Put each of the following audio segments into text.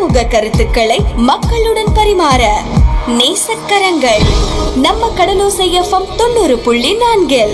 சமூக கருத்துக்களை மக்களுடன் பரிமாற நேசக்கரங்கள் நம்ம கடலோசை எஃப்எம் தொண்ணூறு புள்ளி நான்கில்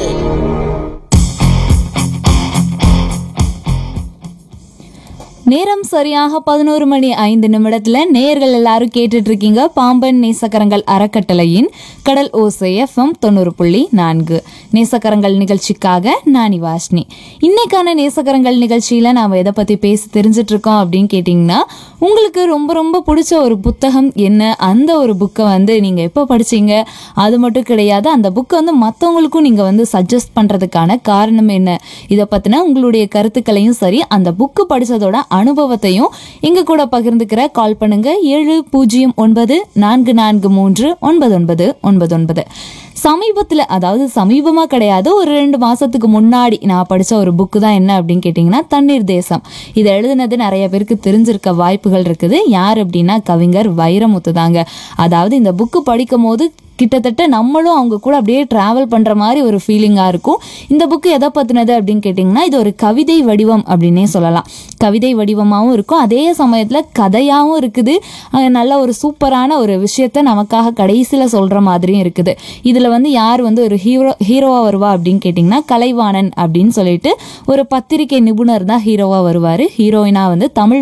நேரம் சரியாக பதினோரு மணி ஐந்து நிமிடத்துல நேயர்கள் எல்லாரும் கேட்டுட்டு இருக்கீங்க பாம்பன் நேசக்கரங்கள் அறக்கட்டளையின் கடல் ஓசை எஃப்எம் தொண்ணூறு புள்ளி நான்கு நேசக்கரங்கள் நிகழ்ச்சிக்காக நானி வாஷ்னி இன்னைக்கான நேசக்கரங்கள் நிகழ்ச்சியில நாம எதை பத்தி பேசி தெரிஞ்சிட்டு இருக்கோம் அப்படின்னு கேட்டிங்கன்னா உங்களுக்கு ரொம்ப ரொம்ப பிடிச்ச ஒரு புத்தகம் என்ன அந்த ஒரு புக்கை வந்து நீங்க எப்போ படிச்சீங்க அது மட்டும் கிடையாது அந்த புக்கை வந்து மற்றவங்களுக்கும் நீங்க வந்து சஜஸ்ட் பண்றதுக்கான காரணம் என்ன இதை பத்தின உங்களுடைய கருத்துக்களையும் சரி அந்த புக்கு படிச்சதோட அனுபவத்தையும் எங்க கூட பகிர்ந்துக்கிற கால் பண்ணுங்க ஏழு பூஜ்ஜியம் ஒன்பது நான்கு நான்கு மூன்று ஒன்பது ஒன்பது ஒன்பது ஒன்பது சமீபத்தில் அதாவது சமீபமாக கிடையாது ஒரு ரெண்டு மாதத்துக்கு முன்னாடி நான் படித்த ஒரு புக்கு தான் என்ன அப்படின்னு கேட்டிங்கன்னா தண்ணீர் தேசம் இதை எழுதுனது நிறைய பேருக்கு தெரிஞ்சிருக்க வாய்ப்புகள் இருக்குது யார் அப்படின்னா கவிஞர் வைரமுத்து தாங்க அதாவது இந்த புக்கு படிக்கும் போது கிட்டத்தட்ட நம்மளும் அவங்க கூட அப்படியே ட்ராவல் பண்ணுற மாதிரி ஒரு ஃபீலிங்காக இருக்கும் இந்த புக்கு எதை பற்றினது அப்படின்னு கேட்டிங்கன்னா இது ஒரு கவிதை வடிவம் அப்படின்னே சொல்லலாம் கவிதை வடிவமாகவும் இருக்கும் அதே சமயத்தில் கதையாகவும் இருக்குது அஹ் நல்ல ஒரு சூப்பரான ஒரு விஷயத்த நமக்காக கடைசியில் சொல்கிற மாதிரியும் இருக்குது இதில் வந்து யார் வந்து ஒரு ஹீரோ ஹீரோவாக வருவா அப்படின்னு கேட்டிங்கன்னா கலைவாணன் அப்படின்னு சொல்லிட்டு ஒரு பத்திரிகை நிபுணர் தான் ஹீரோவாக வருவார் ஹீரோயினாக வந்து தமிழ்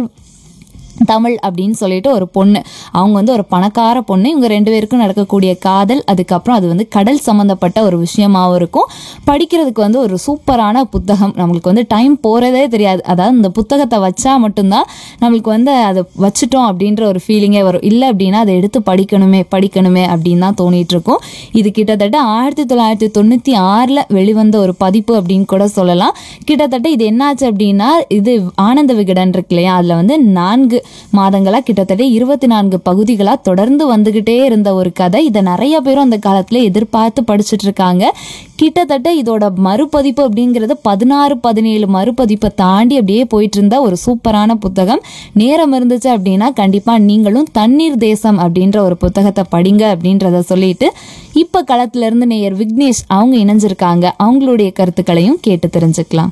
தமிழ் அப்படின்னு சொல்லிட்டு ஒரு பொண்ணு அவங்க வந்து ஒரு பணக்கார பொண்ணு இவங்க ரெண்டு பேருக்கும் நடக்கக்கூடிய காதல் அதுக்கப்புறம் அது வந்து கடல் சம்மந்தப்பட்ட ஒரு விஷயமாவும் இருக்கும் படிக்கிறதுக்கு வந்து ஒரு சூப்பரான புத்தகம் நம்மளுக்கு வந்து டைம் போகிறதே தெரியாது அதாவது இந்த புத்தகத்தை வச்சா மட்டும்தான் நம்மளுக்கு வந்து அதை வச்சுட்டோம் அப்படின்ற ஒரு ஃபீலிங்கே வரும் இல்லை அப்படின்னா அதை எடுத்து படிக்கணுமே படிக்கணுமே அப்படின்னு தான் தோணிட்டு இருக்கும் இது கிட்டத்தட்ட ஆயிரத்தி தொள்ளாயிரத்தி தொண்ணூற்றி ஆறில் வெளிவந்த ஒரு பதிப்பு அப்படின்னு கூட சொல்லலாம் கிட்டத்தட்ட இது என்னாச்சு அப்படின்னா இது ஆனந்த விகடன் இருக்கு இல்லையா அதில் வந்து நான்கு மாதங்களா கிட்டத்தட்ட இருபத்தி நான்கு பகுதிகளாக தொடர்ந்து வந்துகிட்டே இருந்த ஒரு கதை இதை நிறைய பேரும் அந்த காலத்துல எதிர்பார்த்து படிச்சுட்டு இருக்காங்க கிட்டத்தட்ட இதோட மறுபதிப்பு அப்படிங்கிறது பதினாறு பதினேழு மறுபதிப்பை தாண்டி அப்படியே போயிட்டு இருந்த ஒரு சூப்பரான புத்தகம் நேரம் இருந்துச்சு அப்படின்னா கண்டிப்பா நீங்களும் தண்ணீர் தேசம் அப்படின்ற ஒரு புத்தகத்தை படிங்க அப்படின்றத சொல்லிட்டு இப்ப களத்துல இருந்து நேயர் விக்னேஷ் அவங்க இணைஞ்சிருக்காங்க அவங்களுடைய கருத்துக்களையும் கேட்டு தெரிஞ்சுக்கலாம்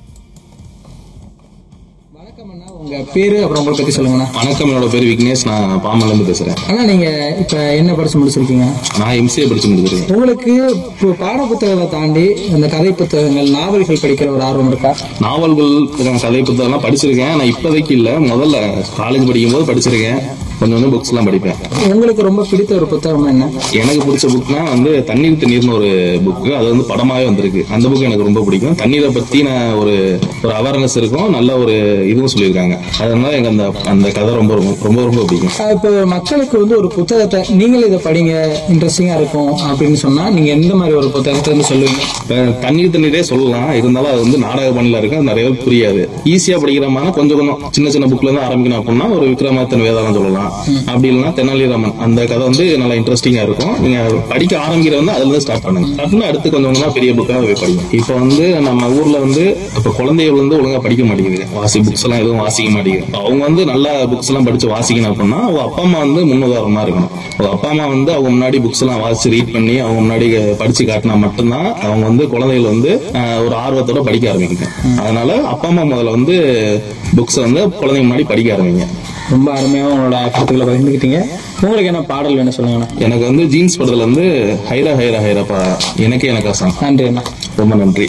வணக்கம் அண்ணா உங்க பேரு அப்புறம் உங்களை பத்தி சொல்லுங்கண்ணா வணக்கம் என்னோட பேர் விக்னேஷ் நான் பாம்பன்லேருந்து பேசுகிறேன் அண்ணா நீங்க இப்ப என்ன படிச்சு முடிச்சிருக்கீங்க நான் எம்சிஏ படிச்சு முடிச்சிருக்கேன் உங்களுக்கு இப்போ பாட புத்தகத்தை தாண்டி அந்த கதை புத்தகங்கள் நாவல்கள் படிக்கிற ஒரு ஆர்வம் இருக்கா நாவல்கள் அஹ் கதை புத்தகம்லாம் படிச்சிருக்கேன் நான் இப்போதைக்கு இல்லை முதல்ல காலேஜ் படிக்கும்போது படிச்சிருக்கேன் கொஞ்சம் கொஞ்சம் புக்ஸ்லாம் படிப்பேன் உங்களுக்கு ரொம்ப பிடித்த ஒரு புத்தகம் என்ன எனக்கு பிடிச்ச புக்னா வந்து தண்ணீர் தண்ணீர்னு ஒரு புக்கு அது வந்து படமாவே வந்திருக்கு அந்த புக் எனக்கு ரொம்ப பிடிக்கும் தண்ணீரை பத்தின ஒரு ஒரு அவேர்னஸ் இருக்கும் நல்ல ஒரு இதுவும் சொல்லியிருக்காங்க அதனால எனக்கு அந்த அந்த கதை ரொம்ப ரொம்ப ரொம்ப ரொம்ப பிடிக்கும் ஆஹ் இப்போ மக்களுக்கு வந்து ஒரு புத்தகத்தை நீங்களும் இதை படிங்க இன்ட்ரெஸ்டிங்கா இருக்கும் அப்படின்னு சொன்னா நீங்க எந்த மாதிரி ஒரு புத்தகத்தை வந்து சொல்லுவீங்க இப்ப தண்ணீர் தண்ணீரே சொல்லலாம் இருந்தாலும் அது வந்து நாடக பண்ணில இருக்கு அது நிறைய பேருக்கு புரியாது ஈஸியா படிக்கிற மாதிரி கொஞ்சம் கொஞ்சம் சின்ன சின்ன புக்ல இருந்து ஆரம்பிக்கணும் அப்படின்னா ஒரு விக்ரமாதித்தன் வேதாளம் சொல்லலாம் அப்படி இல்லைன்னா தெனாலிராமன் அந்த கதை வந்து நல்லா இன்ட்ரெஸ்டிங்கா இருக்கும் நீங்க படிக்க ஆரம்பிக்கிற வந்து அதுல இருந்து ஸ்டார்ட் பண்ணுங்க அப்படின்னு அடுத்து கொஞ்சம் கொஞ்சமா பெரிய புக்கா போய் படிங்க இப்போ வந்து நம்ம ஊர்ல வந்து இப்ப குழந்தைகள் வந்து ஒழுங்கா படிக்க மாட்டேங்குது வாசி புக்ஸ் எல்லாம் எதுவும் வாசிக்க மாட்டேங்குது அவங்க வந்து நல்ல புக்ஸ் எல்லாம் படிச்சு வாசிக்கணும் அப்படின்னா அவங்க அப்பா அம்மா வந்து முன்னுதாரணமா இருக்கணும் அவங்க அப்பா அம்மா வந்து அவங்க முன்னாடி புக்ஸ் எல்லாம் வாசிச்சு ரீட் பண்ணி அவங்க முன்னாடி படிச்சு காட்டினா மட்டும்தான் அவங்க வந்து குழந்தைகள் வந்து ஆஹ், ஒரு ஆர்வத்தோட படிக்க ஆரம்பிக்குங்க அதனால அப்பா அம்மா முதல்ல வந்து புக்ஸ் வந்து குழந்தைங்க முன்னாடி படிக்க ஆரம்பிங்க ரொம்ப அருமையா உங்களோட கருத்துக்களை பகிர்ந்துக்கிட்டீங்க உங்களுக்கு என்ன பாடல் வேணும் சொல்லுங்கண்ணா எனக்கு வந்து ஜீன்ஸ் படத்துல வந்து ஹைரா ஹைரா ஹைரப்பா எனக்கே எனக்கு ஆசம் நன்றி அண்ணா ரொம்ப நன்றி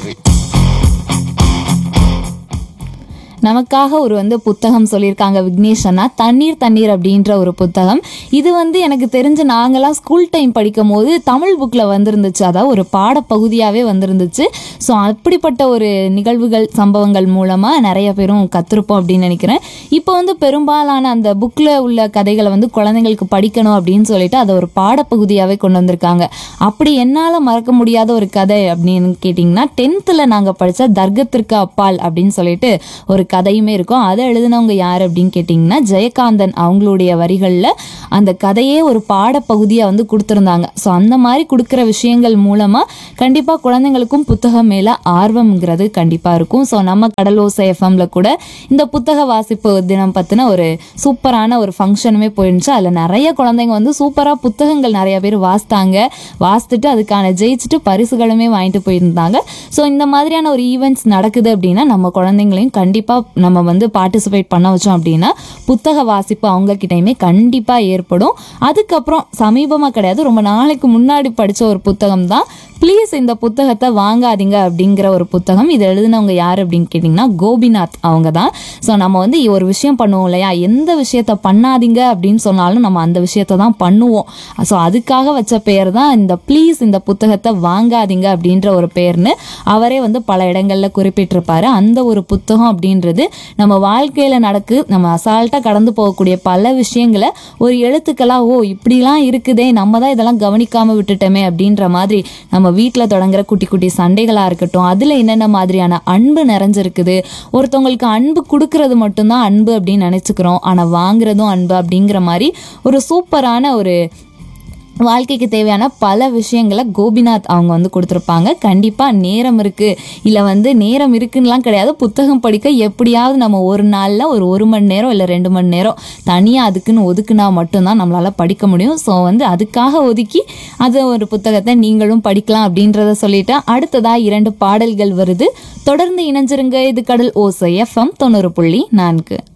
நமக்காக ஒரு வந்து புத்தகம் சொல்லியிருக்காங்க விக்னேஷ் அண்ணா தண்ணீர் தண்ணீர் அப்படின்ற ஒரு புத்தகம் இது வந்து எனக்கு தெரிஞ்சு நாங்களாம் ஸ்கூல் டைம் படிக்கும் போது தமிழ் புக்கில் வந்திருந்துச்சு அதாவது ஒரு பாடப்பகுதியாகவே வந்திருந்துச்சு ஸோ அப்படிப்பட்ட ஒரு நிகழ்வுகள் சம்பவங்கள் மூலமாக நிறைய பேரும் கற்றுருப்போம் அப்படின்னு நினைக்கிறேன் இப்போ வந்து பெரும்பாலான அந்த புக்கில் உள்ள கதைகளை வந்து குழந்தைங்களுக்கு படிக்கணும் அப்படின்னு சொல்லிட்டு அதை ஒரு பாடப்பகுதியாகவே கொண்டு வந்திருக்காங்க அப்படி என்னால் மறக்க முடியாத ஒரு கதை அப்படின்னு கேட்டிங்கன்னா டென்த்தில் நாங்கள் படித்த தர்க்கத்திற்கு அப்பால் அப்படின்னு சொல்லிட்டு ஒரு கதையுமே இருக்கும் அதை எழுதினவங்க யார் அப்படின்னு கேட்டிங்கன்னா ஜெயகாந்தன் அவங்களுடைய வரிகளில் அந்த கதையே ஒரு பாடப்பகுதியாக வந்து கொடுத்துருந்தாங்க ஸோ அந்த மாதிரி கொடுக்குற விஷயங்கள் மூலமாக கண்டிப்பாக குழந்தைங்களுக்கும் புத்தகம் மேலே ஆர்வம்ங்கிறது கண்டிப்பாக இருக்கும் ஸோ நம்ம கடலோசை எஃப்எம்ல கூட இந்த புத்தக வாசிப்பு தினம் பற்றின ஒரு சூப்பரான ஒரு ஃபங்க்ஷனுமே போயிருந்துச்சு அதில் நிறைய குழந்தைங்க வந்து சூப்பராக புத்தகங்கள் நிறைய பேர் வாசித்தாங்க வாசித்துட்டு அதுக்கான ஜெயிச்சுட்டு பரிசுகளுமே வாங்கிட்டு போயிருந்தாங்க ஸோ இந்த மாதிரியான ஒரு ஈவெண்ட்ஸ் நடக்குது அப்படின்னா நம்ம குழந்தைங்களையும் கண்டிப்பாக நம்ம வந்து பார்ட்டிசிபேட் பண்ண வச்சோம் அப்படின்னா புத்தக வாசிப்பு அவங்க கிட்டயுமே கண்டிப்பா ஏற்படும் அதுக்கப்புறம் சமீபமா கிடையாது ரொம்ப நாளைக்கு முன்னாடி படிச்ச ஒரு புத்தகம் தான் ப்ளீஸ் இந்த புத்தகத்தை வாங்காதீங்க அப்படிங்கிற ஒரு புத்தகம் இது எழுதினவங்க யார் அப்படின்னு கேட்டிங்கன்னா கோபிநாத் அவங்க தான் ஸோ நம்ம வந்து ஒரு விஷயம் பண்ணுவோம் இல்லையா எந்த விஷயத்த பண்ணாதீங்க அப்படின்னு சொன்னாலும் நம்ம அந்த விஷயத்த தான் பண்ணுவோம் ஸோ அதுக்காக வச்ச பேர் தான் இந்த ப்ளீஸ் இந்த புத்தகத்தை வாங்காதீங்க அப்படின்ற ஒரு பேர்னு அவரே வந்து பல இடங்கள்ல குறிப்பிட்டிருப்பாரு அந்த ஒரு புத்தகம் அப்படின்றது நம்ம வாழ்க்கையில நடக்கு நம்ம அசால்ட்டா கடந்து போகக்கூடிய பல விஷயங்களை ஒரு எழுத்துக்களா ஓ இப்படிலாம் இருக்குதே நம்ம தான் இதெல்லாம் கவனிக்காம விட்டுட்டோமே அப்படின்ற மாதிரி நம்ம வீட்டில் தொடங்குற குட்டி குட்டி சண்டைகளா இருக்கட்டும் அதுல என்னென்ன மாதிரியான அன்பு நிறைஞ்சிருக்குது ஒருத்தவங்களுக்கு அன்பு கொடுக்கறது மட்டும்தான் அன்பு அப்படின்னு நினைச்சுக்கிறோம் ஆனா வாங்குறதும் அன்பு அப்படிங்கிற மாதிரி ஒரு சூப்பரான ஒரு வாழ்க்கைக்கு தேவையான பல விஷயங்களை கோபிநாத் அவங்க வந்து கொடுத்துருப்பாங்க கண்டிப்பாக நேரம் இருக்குது இல்லை வந்து நேரம் இருக்குன்னுலாம் கிடையாது புத்தகம் படிக்க எப்படியாவது நம்ம ஒரு நாளில் ஒரு ஒரு மணி நேரம் இல்லை ரெண்டு மணி நேரம் தனியாக அதுக்குன்னு ஒதுக்குனா மட்டும்தான் நம்மளால் படிக்க முடியும் ஸோ வந்து அதுக்காக ஒதுக்கி அது ஒரு புத்தகத்தை நீங்களும் படிக்கலாம் அப்படின்றத சொல்லிட்டு அடுத்ததாக இரண்டு பாடல்கள் வருது தொடர்ந்து இணைஞ்சிருங்க இது கடல் ஓசை எஃப்எம் தொண்ணூறு புள்ளி நான்கு